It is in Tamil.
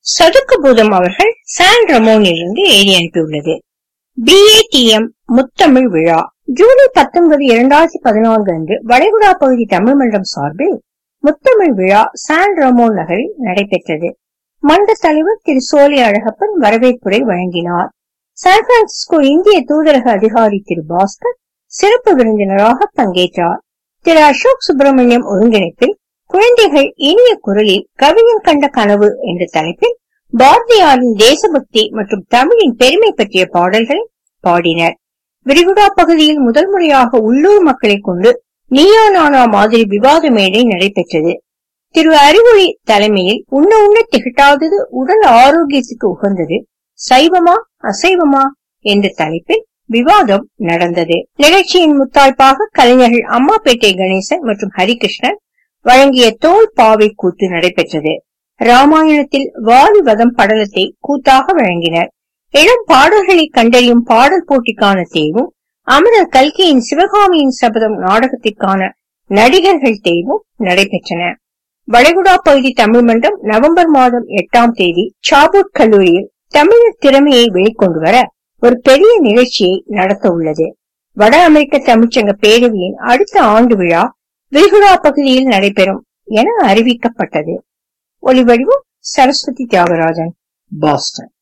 சதுக்கபூதம் அவர்கள் சான் ரமோனிலிருந்து எழுதி அனுப்பியுள்ளது பிஏடிஎம் முத்தமிழ் விழா ஜூலை பத்தொன்பது இரண்டாயிரத்தி பதினான்கு அன்று வளைகுடா பகுதி தமிழ் மன்றம் சார்பில் முத்தமிழ் விழா சான் ரமோன் நகரில் நடைபெற்றது மன்ற தலைவர் திரு சோலை அழகப்பன் வரவேற்புரை வழங்கினார் சான் பிரான்சிஸ்கோ இந்திய தூதரக அதிகாரி திரு பாஸ்கர் சிறப்பு விருந்தினராக பங்கேற்றார் திரு அசோக் சுப்பிரமணியம் ஒருங்கிணைப்பில் குழந்தைகள் இனிய குரலில் கவிஞன் கண்ட கனவு என்ற தலைப்பில் பாரதியாரின் தேசபக்தி மற்றும் தமிழின் பெருமை பற்றிய பாடல்களை பாடினர் விரிகுடா பகுதியில் முதல் முறையாக உள்ளூர் மக்களை கொண்டு நீயா நானா மாதிரி விவாத மேடை நடைபெற்றது திரு அறிவொளி தலைமையில் உண்ண உண்ண திகட்டாதது உடல் ஆரோக்கியத்துக்கு உகந்தது சைவமா அசைவமா என்ற தலைப்பில் விவாதம் நடந்தது நிகழ்ச்சியின் முத்தாய்ப்பாக கலைஞர்கள் அம்மாப்பேட்டை கணேசன் மற்றும் ஹரிகிருஷ்ணன் வழங்கிய தோல் பாவை கூத்து நடைபெற்றது ராமாயணத்தில் வாலி வதம் படலத்தை கூத்தாக வழங்கினர் இளம் பாடல்களை கண்டறியும் பாடல் போட்டிக்கான தேர்வும் அமரர் கல்கியின் சிவகாமியின் சபதம் நாடகத்திற்கான நடிகர்கள் தேர்வும் நடைபெற்றன வளைகுடா பகுதி தமிழ் மன்றம் நவம்பர் மாதம் எட்டாம் தேதி சாபூட் கல்லூரியில் தமிழர் திறமையை வெளிக்கொண்டு வர ஒரு பெரிய நிகழ்ச்சியை நடத்த உள்ளது வட அமெரிக்க தமிழ்ச்சங்க பேரவையின் அடுத்த ஆண்டு விழா விரிகுடா பகுதியில் நடைபெறும் என அறிவிக்கப்பட்டது ஒலிவடிவம் சரஸ்வதி தியாகராஜன் பாஸ்டன்